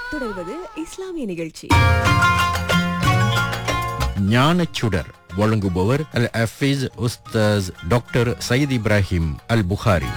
தொடர்வது இஸ்லாமிய நிகழ்ச்சி ஞானச்சுடர் வழங்குபவர் Al Hafiz Ustaz doctor Sayeed Ibrahim Al Bukhari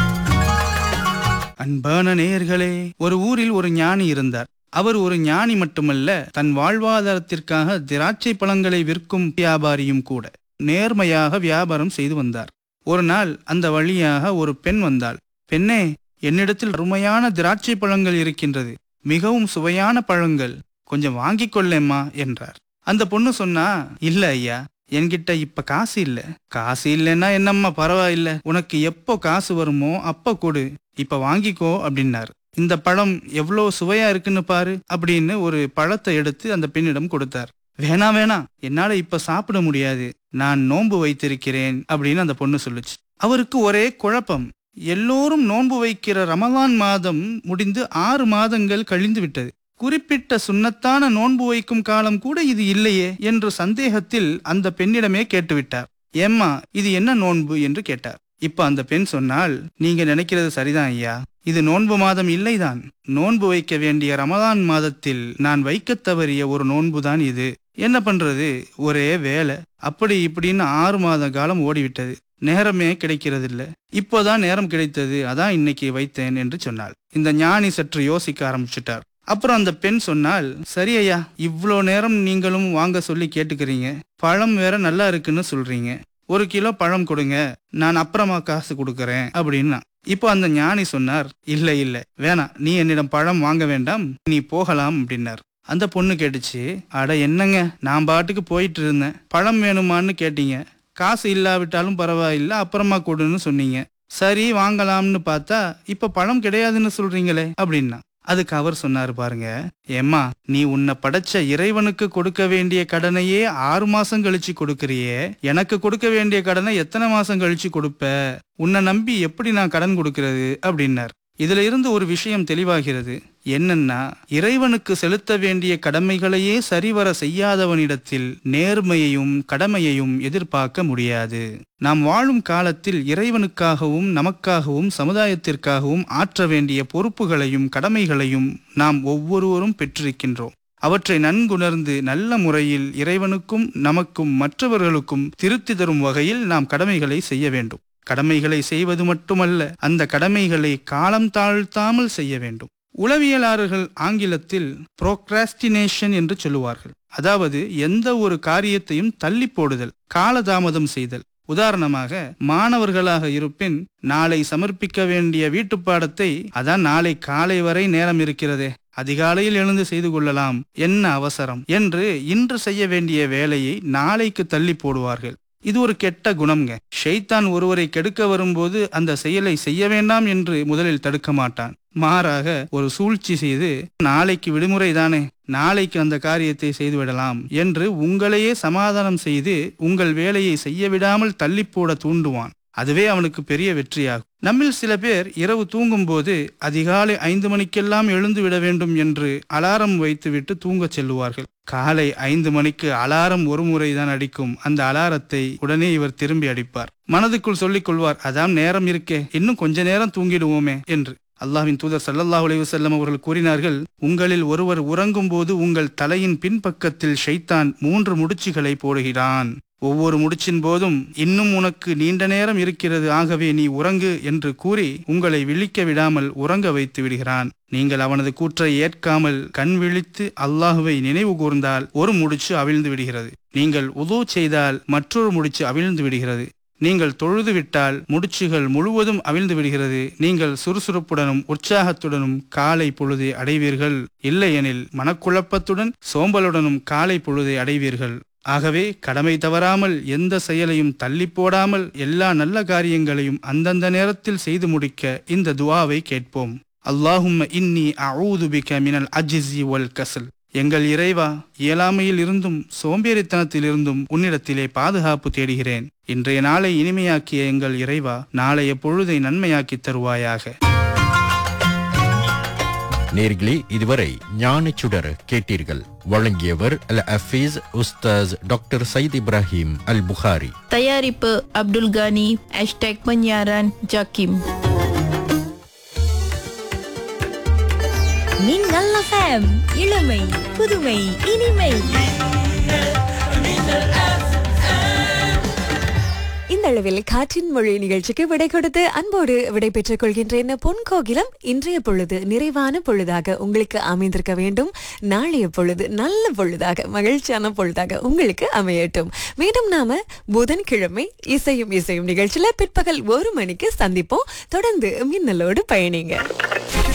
அன்பான நேயர்களே ஒரு ஊரில் ஒரு ஞானி இருந்தார் அவர் ஒரு ஞானி மட்டுமல்ல தன் வாழ்வாதாரத்திற்காக திராட்சை பழங்களை விற்கும் வியாபாரியும் கூட நேர்மையாக வியாபாரம் செய்து வந்தார் ஒரு நாள் அந்த வழியாக ஒரு பெண் வந்தாள் பெண்ணே என்னிடத்தில் அருமையான திராட்சை பழங்கள் இருக்கின்றது மிகவும் சுவையான பழங்கள் கொஞ்சம் வாங்கிக் கொள்ளேம்மா என்றார் அந்த பொண்ணு சொன்னா இல்ல ஐயா என்கிட்ட இப்ப காசு இல்ல காசு இல்லைன்னா என்னம்மா பரவாயில்ல உனக்கு எப்போ காசு வருமோ அப்ப கொடு இப்ப வாங்கிக்கோ அப்படின்னாரு இந்த பழம் எவ்வளோ சுவையா இருக்குன்னு பாரு அப்படின்னு ஒரு பழத்தை எடுத்து அந்த பெண்ணிடம் கொடுத்தார் வேணாம் வேணாம் என்னால இப்ப சாப்பிட முடியாது நான் நோன்பு வைத்திருக்கிறேன் அப்படின்னு அந்த பொண்ணு சொல்லுச்சு அவருக்கு ஒரே குழப்பம் எல்லோரும் நோன்பு வைக்கிற ரமலான் மாதம் முடிந்து ஆறு மாதங்கள் கழிந்து விட்டது குறிப்பிட்ட சுன்னத்தான நோன்பு வைக்கும் காலம் கூட இது இல்லையே என்று சந்தேகத்தில் அந்த பெண்ணிடமே கேட்டுவிட்டார் ஏம்மா இது என்ன நோன்பு என்று கேட்டார் இப்ப அந்த பெண் சொன்னால் நீங்க நினைக்கிறது சரிதான் ஐயா இது நோன்பு மாதம் இல்லைதான் நோன்பு வைக்க வேண்டிய ரமதான் மாதத்தில் நான் வைக்கத் தவறிய ஒரு நோன்புதான் இது என்ன பண்றது ஒரே வேலை அப்படி இப்படின்னு ஆறு மாத காலம் ஓடிவிட்டது நேரமே கிடைக்கிறதில்ல இப்போதான் நேரம் கிடைத்தது அதான் இன்னைக்கு வைத்தேன் என்று சொன்னாள் இந்த ஞானி சற்று யோசிக்க ஆரம்பிச்சிட்டார் அப்புறம் அந்த பெண் சொன்னால் சரி ஐயா இவ்வளோ நேரம் நீங்களும் வாங்க சொல்லி கேட்டுக்கிறீங்க பழம் வேற நல்லா இருக்குன்னு சொல்றீங்க ஒரு கிலோ பழம் கொடுங்க நான் அப்புறமா காசு கொடுக்கறேன் அப்படின்னா இப்போ அந்த ஞானி சொன்னார் இல்ல இல்ல வேணாம் நீ என்னிடம் பழம் வாங்க வேண்டாம் நீ போகலாம் அப்படின்னார் அந்த பொண்ணு கேட்டுச்சு அட என்னங்க நான் பாட்டுக்கு போயிட்டு இருந்தேன் பழம் வேணுமான்னு கேட்டீங்க காசு இல்லாவிட்டாலும் பரவாயில்ல அப்புறமா கொடுன்னு சொன்னீங்க சரி வாங்கலாம்னு பார்த்தா இப்ப பழம் கிடையாதுன்னு சொல்றீங்களே அப்படின்னா அதுக்கு அவர் சொன்னாரு பாருங்க ஏம்மா நீ உன்னை படைச்ச இறைவனுக்கு கொடுக்க வேண்டிய கடனையே ஆறு மாசம் கழிச்சு கொடுக்கறியே எனக்கு கொடுக்க வேண்டிய கடனை எத்தனை மாசம் கழிச்சு கொடுப்ப உன்னை நம்பி எப்படி நான் கடன் கொடுக்கறது அப்படின்னார் இதுல இருந்து ஒரு விஷயம் தெளிவாகிறது என்னன்னா இறைவனுக்கு செலுத்த வேண்டிய கடமைகளையே சரிவர செய்யாதவனிடத்தில் நேர்மையையும் கடமையையும் எதிர்பார்க்க முடியாது நாம் வாழும் காலத்தில் இறைவனுக்காகவும் நமக்காகவும் சமுதாயத்திற்காகவும் ஆற்ற வேண்டிய பொறுப்புகளையும் கடமைகளையும் நாம் ஒவ்வொருவரும் பெற்றிருக்கின்றோம் அவற்றை நன்குணர்ந்து நல்ல முறையில் இறைவனுக்கும் நமக்கும் மற்றவர்களுக்கும் திருத்தி தரும் வகையில் நாம் கடமைகளை செய்ய வேண்டும் கடமைகளை செய்வது மட்டுமல்ல அந்த கடமைகளை காலம் தாழ்த்தாமல் செய்ய வேண்டும் உளவியலாளர்கள் ஆங்கிலத்தில் புரோக்ராஸ்டினேஷன் என்று சொல்லுவார்கள் அதாவது எந்த ஒரு காரியத்தையும் தள்ளி போடுதல் காலதாமதம் செய்தல் உதாரணமாக மாணவர்களாக இருப்பின் நாளை சமர்ப்பிக்க வேண்டிய வீட்டுப்பாடத்தை அதான் நாளை காலை வரை நேரம் இருக்கிறதே அதிகாலையில் எழுந்து செய்து கொள்ளலாம் என்ன அவசரம் என்று இன்று செய்ய வேண்டிய வேலையை நாளைக்கு தள்ளி போடுவார்கள் இது ஒரு கெட்ட குணம்ங்க ஷெய்தான் ஒருவரை கெடுக்க வரும்போது அந்த செயலை செய்ய வேண்டாம் என்று முதலில் தடுக்க மாட்டான் மாறாக ஒரு சூழ்ச்சி செய்து நாளைக்கு விடுமுறை தானே நாளைக்கு அந்த காரியத்தை செய்துவிடலாம் என்று உங்களையே சமாதானம் செய்து உங்கள் வேலையை செய்ய விடாமல் தள்ளி போட தூண்டுவான் அதுவே அவனுக்கு பெரிய வெற்றியாகும் நம்மில் சில பேர் இரவு தூங்கும்போது அதிகாலை ஐந்து மணிக்கெல்லாம் எழுந்து விட வேண்டும் என்று அலாரம் வைத்துவிட்டு தூங்கச் செல்லுவார்கள் காலை ஐந்து மணிக்கு அலாரம் ஒரு முறைதான் அடிக்கும் அந்த அலாரத்தை உடனே இவர் திரும்பி அடிப்பார் மனதுக்குள் சொல்லிக் கொள்வார் அதான் நேரம் இருக்கே இன்னும் கொஞ்ச நேரம் தூங்கிடுவோமே என்று அல்லாஹ்வின் தூதர் சல்லல்லாஹு அலைஹி வஸல்லம் அவர்கள் கூறினார்கள் உங்களில் ஒருவர் உறங்கும் போது உங்கள் தலையின் பின்பக்கத்தில் ஷைத்தான் மூன்று முடிச்சுகளை போடுகிறான் ஒவ்வொரு முடிச்சின் போதும் இன்னும் உனக்கு நீண்ட நேரம் இருக்கிறது ஆகவே நீ உறங்கு என்று கூறி உங்களை விழிக்க விடாமல் உறங்க வைத்து விடுகிறான் நீங்கள் அவனது கூற்றை ஏற்காமல் கண் விழித்து அல்லாஹுவை நினைவு கூர்ந்தால் ஒரு முடிச்சு அவிழ்ந்து விடுகிறது நீங்கள் உதோ செய்தால் மற்றொரு முடிச்சு அவிழ்ந்து விடுகிறது நீங்கள் தொழுது விட்டால் முடிச்சுகள் முழுவதும் அவிழ்ந்து விடுகிறது நீங்கள் சுறுசுறுப்புடனும் உற்சாகத்துடனும் காலை பொழுதை அடைவீர்கள் இல்லையெனில் மனக்குழப்பத்துடன் சோம்பலுடனும் காலை பொழுதை அடைவீர்கள் ஆகவே கடமை தவறாமல் எந்த செயலையும் தள்ளி போடாமல் எல்லா நல்ல காரியங்களையும் அந்தந்த நேரத்தில் செய்து முடிக்க இந்த துவாவை கேட்போம் அல்லாஹும்ம இன்னி அஊது பிக மினல் அஜிஸி வல் கசல் எங்கள் இறைவா இயலாமையில் இருந்தும் சோம்பேறித்தனத்தில் இருந்தும் உன்னிடத்திலே பாதுகாப்பு தேடுகிறேன் இன்றைய நாளை இனிமையாக்கிய எங்கள் இறைவா நாளைய பொழுதை நன்மையாக்கி தருவாயாக நேர்களே இதுவரை ஞானச்சுடர் கேட்டீர்கள் வழங்கியவர் Al Hafiz Ustaz doctor Sayeed Ibrahim Al Bukhari தயாரிப்பு Abdul Gani hashtag penyiaran JAKIM Minnal FM இளமை புதுமை இனிமை இந்த அளவில் காற்றின் மொழி நிகழ்ச்சிக்கு விடை கொடுத்து அன்போடு விடை பெற்றுக் கொள்கின்றேன் பொன் கோகிலம் இன்றைய பொழுது நிறைவான பொழுதாக உங்களுக்கு அமைந்திருக்க வேண்டும் நாளைய பொழுது நல்ல பொழுதாக மகிழ்ச்சியான பொழுதாக உங்களுக்கு அமையட்டும் மீண்டும் நாம புதன்கிழமை இசையும் இசையும் நிகழ்ச்சியில பிற்பகல் ஒரு மணிக்கு சந்திப்போம் தொடர்ந்து மின்னலோடு பயணிங்க